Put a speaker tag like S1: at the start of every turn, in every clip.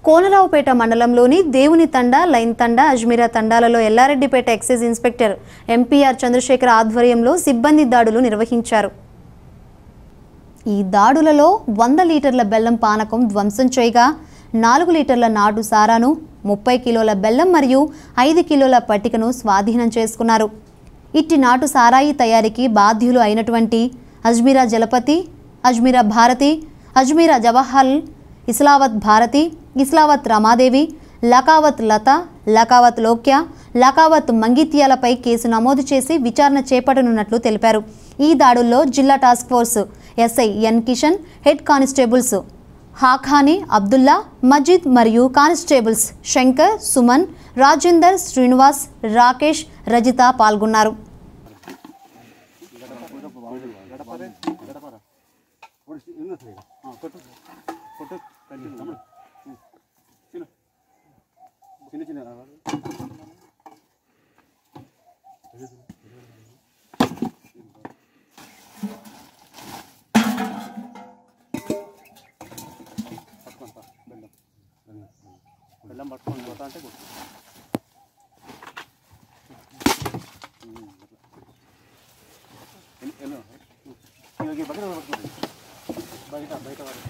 S1: కోనరావుపేట మండలంలోని దేవుని తండ లైన్ తండ అజ్మీరా తండాలలో Yellareddypet excise inspector MPR Chandrashekar ఆధ్వర్యంలో సిబ్బంది దాడులు నిర్వహించారు ఈ దాడులలో వంద లీటర్ల బెల్లం పానకం ధ్వంసం చేయగా నాలుగు లీటర్ల నాటు సారాను ముప్పై కిలోల బెల్లం మరియు ఐదు కిలోల పట్టికను స్వాధీనం చేసుకున్నారు ఇట్టి నాటు సారాయి తయారీకి బాధ్యులు అయినటువంటి అజ్మీరా జలపతి అజ్మీరా భారతి అజ్మీరా జవహర్ ఇస్లావత్ భారతి ఇస్లావత్ రమాదేవి లకావత్ లత లకావత్ లోక్య లకావత్ మంగిత్యాలపై కేసు నమోదు చేసి విచారణ చేపట్టనున్నట్లు తెలిపారు ఈ దాడుల్లో జిల్లా task force SI N Kishan head constables Haqqani Abdullah Majeed మరియు కానిస్టేబుల్స్ శంకర్ సుమన్ రాజేందర్ శ్రీనివాస్ రాకేష్ రజిత పాల్గొన్నారు
S2: చిన్న చిన్న బెల్లం పట్టుకొని పోతా అంటే కొట్టు. ఉమ్, అట్లా. ఎన్ని- ఎన్ని? ఇక ఈ బకెట్ పట్టుకోండి. బయట బయట పట్టుకో.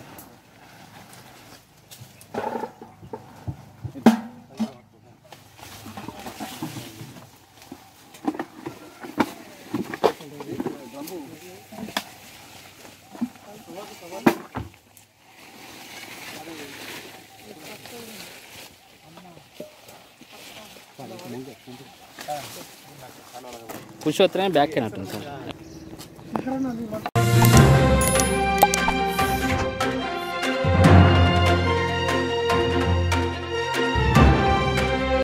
S3: పురుషోత్తమే బ్యాక్ అయినట్టుంది సార్